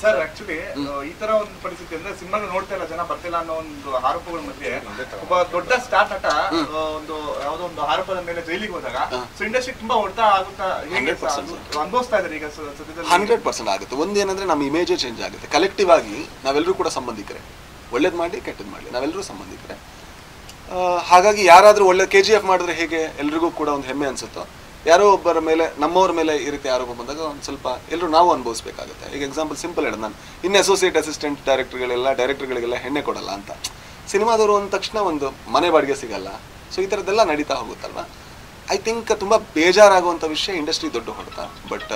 Sir actually ಈ ತರ ಒಂದು ಪರಿಸ್ಥಿತಿ ಅಂದ್ರೆ ಸಿನಿಮಾಗಳು ನೋಡ್ತಾ ಇಲ್ಲ ಜನ ಬರ್ತಿಲ್ಲ ಅನ್ನೋ ಒಂದು ಆರೋಪಗಳ ಮಧ್ಯೆ ಒಬ್ಬ ದೊಡ್ಡ ಸ್ಟಾರ್ ನಟ ಆ, ಒಂದು ಯಾವ್ದೋ ಒಂದು ಆರೋಪದ ಮೇಲೆ ಜೈಲಿಗೆ ಹೋದಾಗ ಸೊ ಇಂಡಸ್ಟ್ರಿ ತುಂಬಾ ಹೊಡ್ತಾ ಆಗುತ್ತಾ ಹೇಗೆ 100% ಅನುಭವಿಸ್ತಾ ಇದ್ದಾರೆ ಈಗ ಸ- ಸದ್ಯದಲ್ಲಿ ಹಂಡ್ರೆಡ್ ಪರ್ಸೆಂಟ್ ಆಗುತ್ತೆ ಒಂದೇನಂದ್ರೆ ನಮ್ಮ ಇಮೇಜೇ ಚೇಂಜ್ ಆಗುತ್ತೆ ಕಲೆಕ್ಟಿವ್ ಆಗಿ ನಾವೆಲ್ಲರೂ ಕೂಡ ಸಂಬಂಧಿಕರೇ ಒಳ್ಳೇದು ಮಾಡಿ ಕೆಟ್ಟದ್ದು ಮಾಡಲಿ ನಾವೆಲ್ಲರೂ ಸಂಬಂಧಿಕರೇ ಆ, ಹಾಗಾಗಿ ಯಾರಾದರೂ ಒಳ್ಳೆ ಕೆ ಜಿ ಎಫ್ ಮಾಡಿದ್ರೆ ಹೇಗೆ ಎಲ್ರಿಗೂ ಕೂಡ ಒಂದು ಹೆಮ್ಮೆ ಅನ್ಸುತ್ತೋ ಯಾರೋ ಒಬ್ಬರ ಮೇಲೆ ನಮ್ಮವ್ರ ಮೇಲೆ ಈ ರೀತಿ ಆರೋಪ ಬಂದಾಗ ಒಂದು ಸ್ವಲ್ಪ ಎಲ್ಲರೂ ನಾವು ಅನುಭವಿಸ್ಬೇಕಾಗುತ್ತೆ ಈಗ ಎಕ್ಸಾಂಪಲ್ ಸಿಂಪಲ್ ಹೇಳೋದು ನಾನು ಇನ್ನು ಅಸೋಸಿಯೇಟ್ ಅಸಿಸ್ಟೆಂಟ್ ಡೈರೆಕ್ಟರ್ಗಳೆಲ್ಲ ಡೈರೆಕ್ಟರ್ಗಳಿಗೆಲ್ಲ ಹೆಣ್ಣೆ ಕೊಡಲ್ಲ ಅಂತ ಸಿನಿಮಾದವರು ಅಂದ ತಕ್ಷಣ ಒಂದು ಮನೆ ಬಾಡಿಗೆ ಸಿಗಲ್ಲ ಸೊ ಈ ಥರದ್ದೆಲ್ಲ ನಡೀತಾ ಹೋಗುತ್ತಲ್ವಾ ಐ ಥಿಂಕ್ ತುಂಬ ಬೇಜಾರಾಗುವಂಥ ವಿಷಯ ಇಂಡಸ್ಟ್ರಿ ದೊಡ್ಡ ಹೊಡೆತ ಬಟ್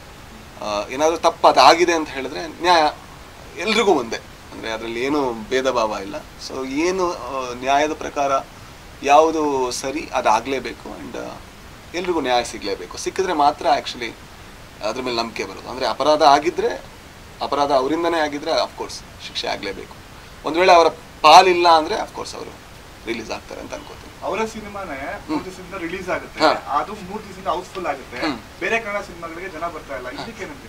ಏನಾದರೂ ತಪ್ಪು ಅದಾಗಿದೆ ಅಂತ ಹೇಳಿದ್ರೆ ನ್ಯಾಯ ಎಲ್ರಿಗೂ ಒಂದೇ ಅಂದರೆ ಅದರಲ್ಲಿ ಏನು ಭೇದ ಭಾವ ಇಲ್ಲ ಸೊ ಏನು ಆ, ನ್ಯಾಯದ ಪ್ರಕಾರ ಯಾವುದು ಸರಿ ಅದಾಗಲೇಬೇಕು ಆ್ಯಂಡ್ ಎಲ್ರಿಗೂ ನ್ಯಾಯ ಸಿಗಲೇಬೇಕು ಸಿಕ್ಕಿದ್ರೆ ಮಾತ್ರ ಆ್ಯಕ್ಚುಲಿ ಅದ್ರ ಮೇಲೆ ನಂಬಿಕೆ ಬರೋದು ಅಂದರೆ ಅಪರಾಧ ಆಗಿದ್ದರೆ ಅಪರಾಧ ಅವರಿಂದನೇ ಆಗಿದ್ದರೆ ಅಫ್ಕೋರ್ಸ್ ಶಿಕ್ಷೆ ಆಗಲೇಬೇಕು ಒಂದು ವೇಳೆ ಅವರ ಪಾಲಿಲ್ಲ ಅಂದರೆ ಅಫ್ಕೋರ್ಸ್ ಅವರು ರಿಲೀಸ್ ಆಗ್ತಾರೆ ಅಂತ ಅನ್ಕೋತೀನಿ ಅವರ ಸಿನಿಮಾನೇ ಮೂರ್ ದಿವಸದಿಂದ ರಿಲೀಸ್ ಆಗುತ್ತೆ ಹಾ. ಅದು ಮೂರ್ ದಿವಸದಿಂದ ಹೌಸ್ಫುಲ್ ಆಗುತ್ತೆ ಬೇರೆ ಕನ್ನಡ ಸಿನಿಮಾಗಳಿಗೆ ಜನ ಬರ್ತಾ ಇಲ್ಲ ಇದಕ್ಕೇನಂತೀವಿ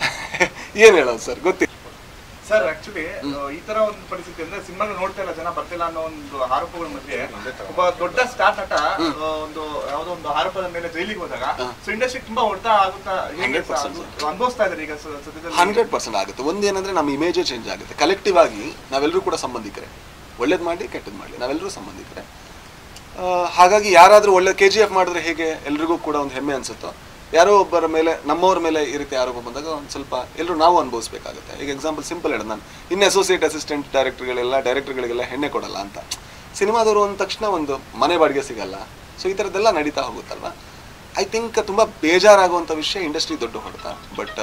ಏನು ಹೇಳೋದು ಸರ್ ಗೊತ್ತಿಲ್ಲ ಸರ್ ಆಕ್ಚುಲಿ ಈ ತರ ಒಂದು ಪರಿಸ್ಥಿತಿ ಅಂದ್ರೆ ಸಿನಿಮಾಗಳು ನೋಡ್ತಾ ಇಲ್ಲ ಜನ ಬರ್ತಿಲ್ಲ ಅನ್ನೋ ಒಂದು ಆರೋಪಗಳ ಮಧ್ಯೆ ಒಬ್ಬ ದೊಡ್ಡ ಸ್ಟಾರ್ ನಟ ಆ, ಒಂದು ಯಾವ್ದೋ ಒಂದು ಆರೋಪದ ಮೇಲೆ ಜೈಲಿಗೆ ಹೋದಾಗ ಸೊ ಇಂಡಸ್ಟ್ರಿ ತುಂಬಾ ಹೊಡ್ತಾ ಆಗುತ್ತಾ ಹೇಗೆ 100% ಅನುಭವಿಸ್ತಾ ಇದ್ದಾರೆ ಈಗ ಸ- ಸದ್ಯದಲ್ಲಿ ಹಂಡ್ರೆಡ್ ಪರ್ಸೆಂಟ್ ಆಗುತ್ತೆ ಒಂದೇನಂದ್ರೆ ನಮ್ಮ ಇಮೇಜೇ ಚೇಂಜ್ ಆಗುತ್ತೆ ಕಲೆಕ್ಟಿವ್ ಆಗಿ ನಾವೆಲ್ಲರೂ ಕೂಡ ಸಂಬಂಧಿಕರೇ ಒಳ್ಳೇದು ಮಾಡಿ ಕೆಟ್ಟದ್ದು ಮಾಡಲಿ ನಾವೆಲ್ಲರೂ ಸಂಬಂಧಿಕರೇ ಆ, ಹಾಗಾಗಿ ಯಾರಾದರೂ ಒಳ್ಳೆ ಕೆ ಜಿ ಎಫ್ ಮಾಡಿದ್ರೆ ಹೇಗೆ ಎಲ್ರಿಗೂ ಕೂಡ ಒಂದು ಹೆಮ್ಮೆ ಅನ್ಸುತ್ತೋ ಯಾರೋ ಒಬ್ಬರ ಮೇಲೆ ನಮ್ಮವ್ರ ಮೇಲೆ ಈ ರೀತಿ ಆರೋಪ ಬಂದಾಗ ಒಂದು ಸ್ವಲ್ಪ ಎಲ್ಲರೂ ನಾವು ಅನುಭವಿಸ್ಬೇಕಾಗುತ್ತೆ ಈಗ ಎಕ್ಸಾಂಪಲ್ ಸಿಂಪಲ್ ಹೇಳೋದು ನಾನು ಇನ್ನು ಅಸೋಸಿಯೇಟ್ ಅಸಿಸ್ಟೆಂಟ್ ಡೈರೆಕ್ಟರ್ಗಳೆಲ್ಲ ಡೈರೆಕ್ಟರ್ಗಳಿಗೆಲ್ಲ ಹೆಣ್ಣೆ ಕೊಡಲ್ಲ ಅಂತ ಸಿನಿಮಾದವರು ಅಂದ ತಕ್ಷಣ ಒಂದು ಮನೆ ಬಾಡಿಗೆ ಸಿಗಲ್ಲ ಸೊ ಈ ಥರದ್ದೆಲ್ಲ ನಡೀತಾ ಹೋಗುತ್ತಲ್ವಾ ಐ ಥಿಂಕ್ ತುಂಬ ಬೇಜಾರಾಗುವಂಥ ವಿಷಯ ಇಂಡಸ್ಟ್ರಿ ದೊಡ್ಡ ಹೊಡೆತ ಬಟ್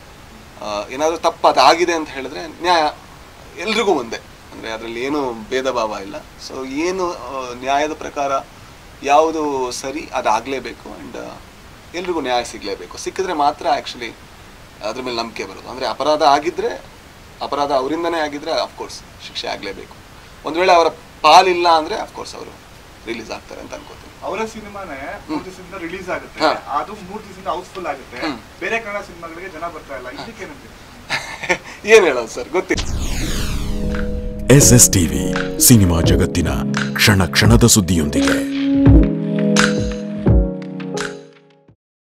ಏನಾದರೂ ತಪ್ಪು ಅದಾಗಿದೆ ಅಂತ ಹೇಳಿದ್ರೆ ನ್ಯಾಯ ಎಲ್ರಿಗೂ ಒಂದೇ ಅಂದರೆ ಅದರಲ್ಲಿ ಏನು ಭೇದ ಭಾವ ಇಲ್ಲ ಸೊ ಏನು ಆ, ನ್ಯಾಯದ ಪ್ರಕಾರ ಯಾವುದು ಸರಿ ಅದಾಗಲೇಬೇಕು ಆ್ಯಂಡ್ ಎಲ್ರಿಗೂ ನ್ಯಾಯ ಸಿಗಲೇಬೇಕು ಸಿಕ್ಕಿದ್ರೆ ಮಾತ್ರ ಆ್ಯಕ್ಚುಲಿ ಅದ್ರ ಮೇಲೆ ನಂಬಿಕೆ ಬರೋದು ಅಂದರೆ ಅಪರಾಧ ಆಗಿದ್ದರೆ ಅಪರಾಧ ಅವರಿಂದನೇ ಆಗಿದ್ದರೆ ಅಫ್ಕೋರ್ಸ್ ಶಿಕ್ಷೆ ಆಗಲೇಬೇಕು ಒಂದು ವೇಳೆ ಅವರ ಪಾಲಿಲ್ಲ ಅಂದರೆ ಅಫ್ಕೋರ್ಸ್ ಅವರು ರಿಲೀಸ್ ಆಗ್ತಾರೆ ಅಂತ ಅನ್ಕೋತೀನಿ ಅವರ ಸಿನಿಮಾನೇ ಮೂರ್ ದಿವಸದಿಂದ ರಿಲೀಸ್ ಆಗುತ್ತೆ ಹಾ. ಅದು ಮೂರ್ ದಿವಸದಿಂದ ಹೌಸ್ಫುಲ್ ಆಗುತ್ತೆ ಬೇರೆ ಕನ್ನಡ ಸಿನಿಮಾಗಳಿಗೆ ಜನ ಬರ್ತಾ ಇಲ್ಲ ಇದಕ್ಕೇನಂತೀವಿ ಏನು ಹೇಳೋದು ಸರ್ ಗೊತ್ತಿಲ್ಲ ಎಸ್ ಎಸ್ ಟಿವಿ ಸಿನಿಮಾ ಜಗತ್ತಿನ ಕ್ಷಣ ಕ್ಷಣದ ಸುದ್ದಿಯೊಂದಿಗೆ